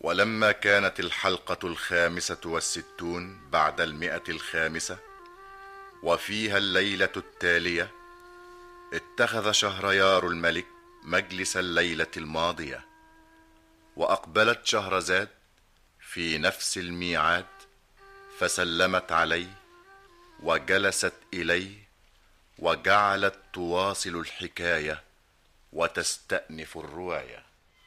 ولما كانت الحلقة الخامسة والستون بعد المئة الخامسة وفيها الليلة التالية اتخذ شهريار الملك مجلس الليلة الماضية وأقبلت شهرزاد في نفس الميعاد فسلمت عليه وجلست إليه وجعلت تواصل الحكاية وتستأنف الرواية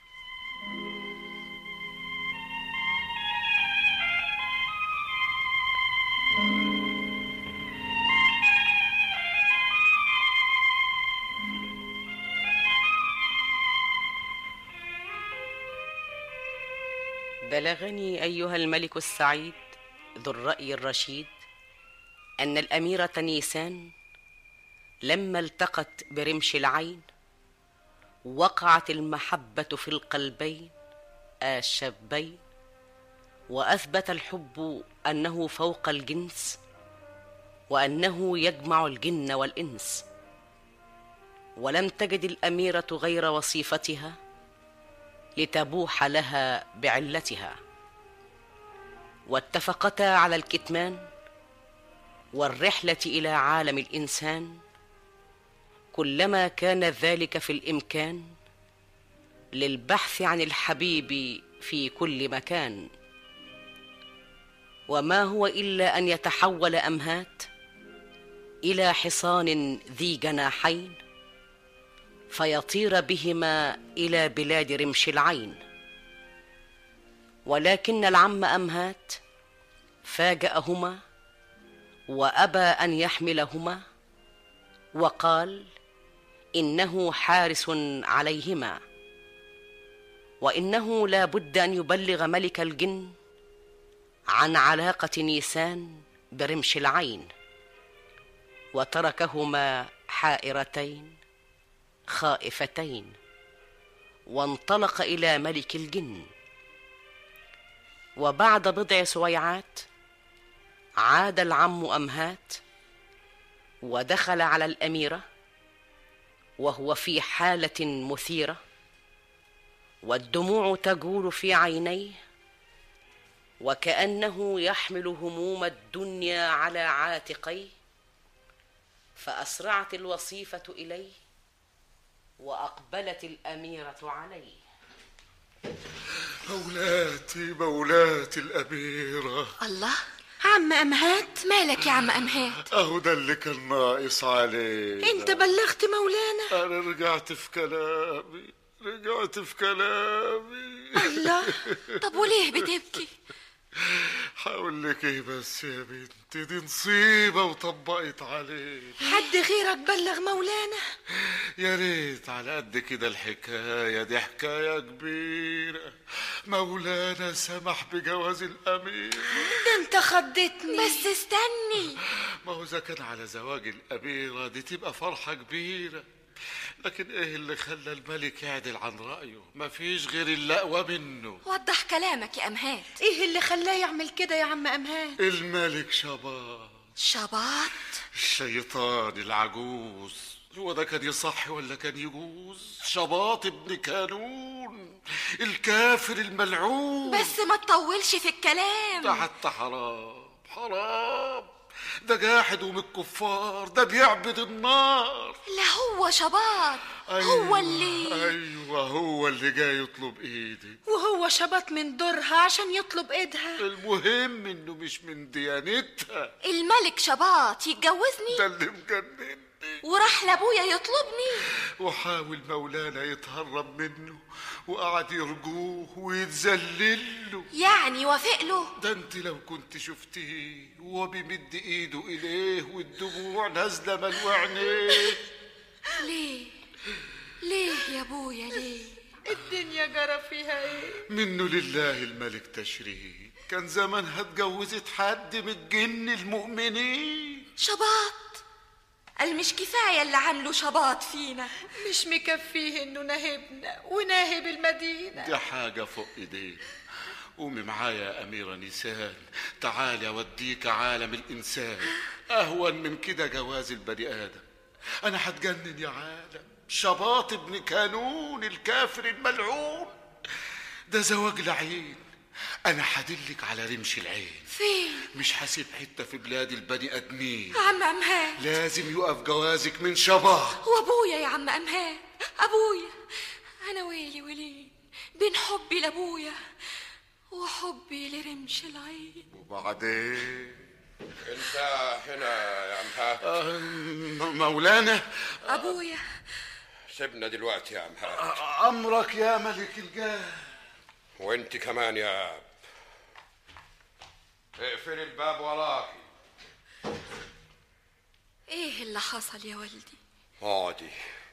بلغني ايها الملك السعيد ذو الراي الرشيد ان الاميره نيسان لما التقت برمش العين وقعت المحبه في القلبين الشابين واثبت الحب انه فوق الجنس وانه يجمع الجن والانس ولم تجد الاميره غير وصيفتها لتبوح لها بعلتها واتفقتا على الكتمان والرحله الى عالم الانسان كلما كان ذلك في الامكان للبحث عن الحبيب في كل مكان وما هو الا ان يتحول امهات الى حصان ذي جناحين فيطير بهما الى بلاد رمش العين ولكن العم امهات فاجاهما وابى ان يحملهما وقال انه حارس عليهما وانه لا بد ان يبلغ ملك الجن عن علاقه نيسان برمش العين وتركهما حائرتين خائفتين وانطلق الى ملك الجن وبعد بضع سويعات عاد العم امهات ودخل على الاميره وهو في حاله مثيره والدموع تجول في عينيه وكانه يحمل هموم الدنيا على عاتقيه فاسرعت الوصيفه اليه واقبلت الاميره عليه مولاتي مولاتي الأميرة الله عم أمهات مالك يا عم أمهات أهو ده اللي كان ناقص عليه انت بلغت مولانا أنا رجعت في كلامي رجعت في كلامي الله طب وليه بتبكي هقول لك ايه بس يا بنتي دي نصيبة وطبقت علينا حد غيرك بلغ مولانا يا ريت على قد كده الحكاية دي حكاية كبيرة مولانا سمح بجواز الأمير ده انت خضتني بس استني ما هو إذا كان على زواج الأميرة دي تبقى فرحة كبيرة لكن ايه اللي خلى الملك يعدل عن رأيه مفيش غير اللقوة منه وضح كلامك يا أمهات ايه اللي خلاه يعمل كده يا عم أمهات الملك شباب شباط الشيطان العجوز هو ده كان يصح ولا كان يجوز شباط ابن كانون الكافر الملعون بس ما تطولش في الكلام ده حتى حرام حرام ده جاحد ومن الكفار ده بيعبد النار لا هو شباط هو اللي ايوه هو اللي جاي يطلب ايدي وهو شبط من دورها عشان يطلب ايدها المهم انه مش من ديانتها الملك شباط يتجوزني ده اللي مجنني وراح لابويا يطلبني وحاول مولانا يتهرب منه وقعد يرجوه ويتذلل له يعني وافق له ده انت لو كنت شفتيه وهو بيمد ايده اليه والدموع نازله من عينيه ليه ليه يا ابويا ليه الدنيا جرى فيها ايه منه لله الملك تشريف كان زمانها اتجوزت حد من الجن المؤمنين شباط قال مش كفايه اللي عامله شباط فينا مش مكفيه انه ناهبنا وناهب المدينه دي حاجة فوق ايدينا قومي معايا يا أميرة نيسان تعالي أوديك عالم الإنسان أهون من كده جواز البني آدم أنا هتجنن يا عالم شباط ابن كانون الكافر الملعون ده زواج العين انا حدلك على رمش العين فين مش هسيب حته في بلاد البني ادمين عم امهات لازم يقف جوازك من شباب وابويا يا عم امهات ابويا انا ويلي ولين بين حبي لابويا وحبي لرمش العين وبعدين انت هنا يا امهات آه، م- مولانا ابويا سيبنا دلوقتي يا امهات آه، امرك يا ملك الجاه وانت كمان يا اب اقفل الباب وراكي ايه اللي حصل يا والدي اقعدي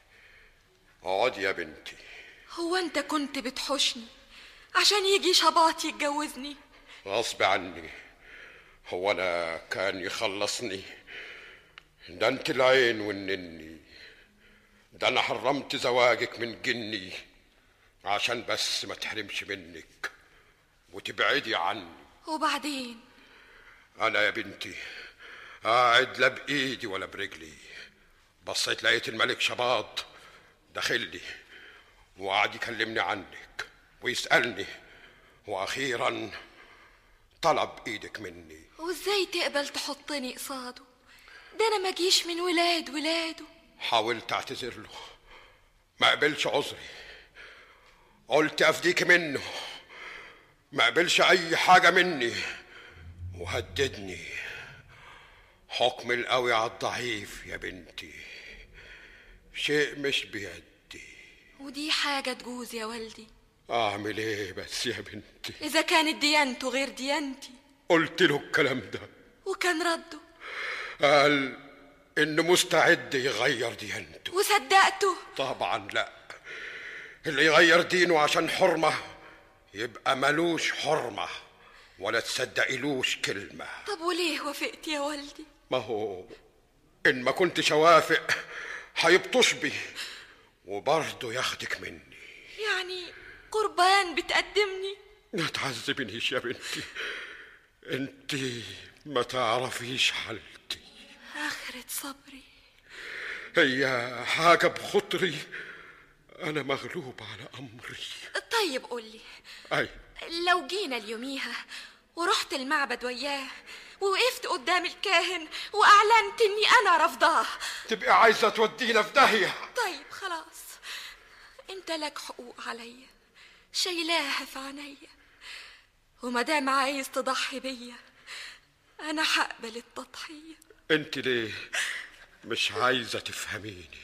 اقعدي يا بنتي هو انت كنت بتحشني عشان يجي شباط يتجوزني غصب عني هو انا كان يخلصني ده انت العين والنني ده انا حرمت زواجك من جني عشان بس ما تحرمش منك وتبعدي عني وبعدين انا يا بنتي قاعد لا بايدي ولا برجلي بصيت لقيت الملك شباط داخل لي وقعد يكلمني عنك ويسالني واخيرا طلب ايدك مني وازاي تقبل تحطني قصاده ده انا ما جيش من ولاد ولاده حاولت اعتذر له ما قبلش عذري قلت افديك منه ما قبلش اي حاجه مني وهددني حكم القوي على الضعيف يا بنتي شيء مش بيدي ودي حاجة تجوز يا والدي اعمل ايه بس يا بنتي إذا كانت ديانته غير ديانتي قلت له الكلام ده وكان رده قال انه مستعد يغير ديانته وصدقته طبعا لا اللي يغير دينه عشان حرمة يبقى ملوش حرمة ولا تصدقيلوش كلمة طب وليه وافقت يا والدي ما هو إن ما كنتش أوافق هيبطش بي وبرضه ياخدك مني يعني قربان بتقدمني ما تعذبنيش يا بنتي انت ما تعرفيش حالتي آخرة صبري هي حاجة بخطري أنا مغلوب على أمري طيب قولي أي لو جينا اليوميها ورحت المعبد وياه ووقفت قدام الكاهن وأعلنت إني أنا رافضاه تبقي عايزة تودينا في داهية طيب خلاص انت لك حقوق عليا شايلاها في عينيا ومادام عايز تضحي بيا انا هقبل التضحيه انت ليه مش عايزة تفهميني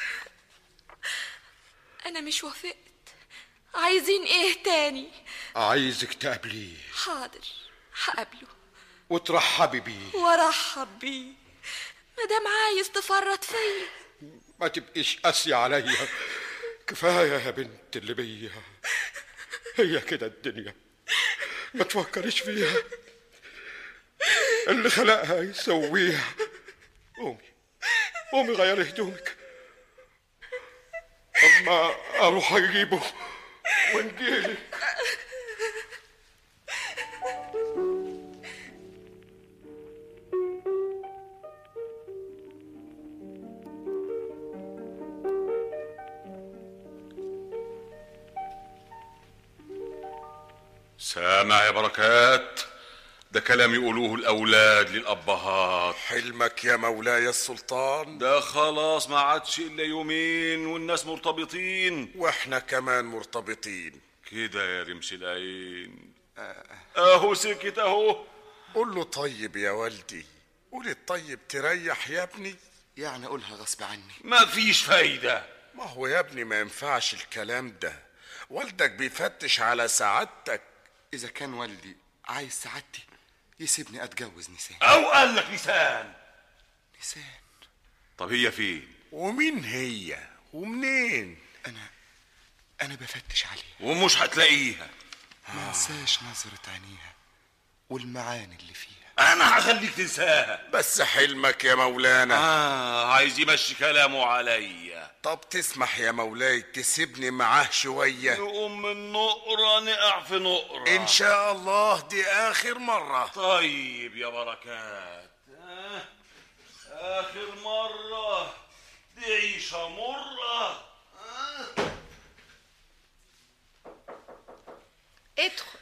انا مش وافقت عايزين ايه تاني عايزك تقابليه حاضر هقابله وترحبي بيه وارحب بيه مادام عايز تفرط فيا ما تبقيش قاسية عليا كفاية يا بنت اللي بيا هي كده الدنيا ما تفكريش فيها اللي خلقها يسويها قومي قومي غيري هدومك اما اروح اجيبه ونجيلك سامع يا بركات ده كلام يقولوه الأولاد للأبهات حلمك يا مولاي السلطان ده خلاص ما عادش الا يومين والناس مرتبطين واحنا كمان مرتبطين كده يا رمش العين اهو سكت اهو قول له طيب يا والدي قول الطيب تريح يا ابني يعني أقولها غصب عني ما فيش فايدة ما هو يا ابني ما ينفعش الكلام ده والدك بيفتش على سعادتك إذا كان والدي عايز سعادتي يسيبني أتجوز نسان او قال لك لسان نسان طب هي فين ومين هي ومنين أنا أنا بفتش عليها ومش هتلاقيها ما انساش نظرة عينيها والمعاني اللي فيها انا هخليك تنساها بس حلمك يا مولانا اه عايز يمشي كلامه عليا طب تسمح يا مولاي تسيبني معاه شوية نقوم من نقرة نقع في نقرة إن شاء الله دي آخر مرة طيب يا بركات آه. آخر مرة دي عيشة مرة ادخل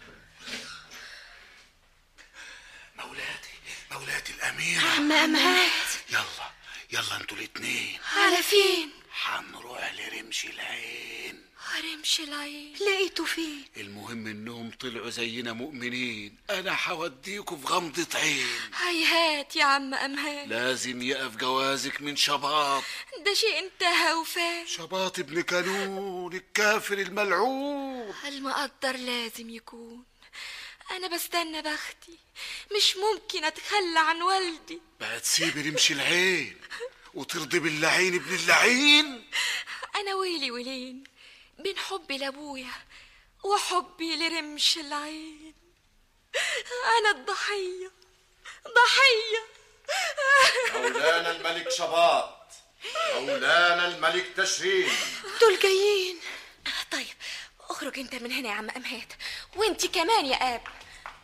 مولاتي مولاتي الأميرة عم أمهات يلا يلا انتوا الاتنين على فين هنروح لرمش العين رمش العين لقيته فين المهم انهم طلعوا زينا مؤمنين انا هوديكوا في غمضة عين هيهات يا عم أمهات لازم يقف جوازك من شباط ده شيء انتهى وفات شباط ابن كانون الكافر الملعون المقدر لازم يكون أنا بستنى بختي مش ممكن أتخلى عن والدي بقى تسيبي رمش العين وترضي باللعين ابن اللعين أنا ويلي ويلين بين حبي لأبويا وحبي لرمش العين أنا الضحية ضحية مولانا الملك شباط مولانا الملك تشرين دول جايين طيب اخرج انت من هنا يا عم أمهات وانت كمان يا آب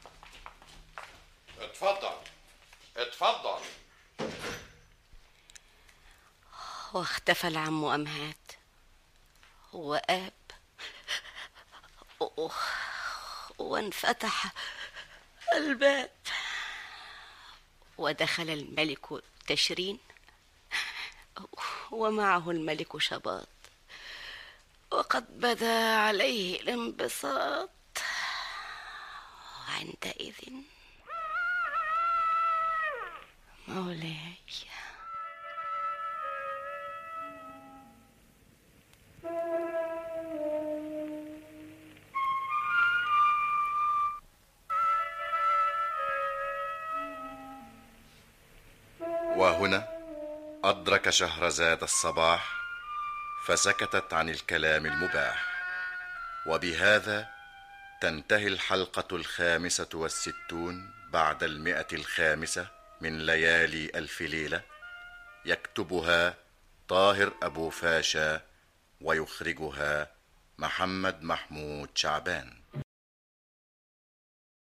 اتفضل اتفضل واختفى العم أمهات وآب و- وانفتح الباب ودخل الملك تشرين ومعه الملك شباط وقد بدا عليه الانبساط وعندئذ مولاي وهنا أدرك شهرزاد الصباح فسكتت عن الكلام المباح وبهذا تنتهي الحلقة الخامسة والستون بعد المئة الخامسة من ليالي ألف ليلة يكتبها طاهر أبو فاشا ويخرجها محمد محمود شعبان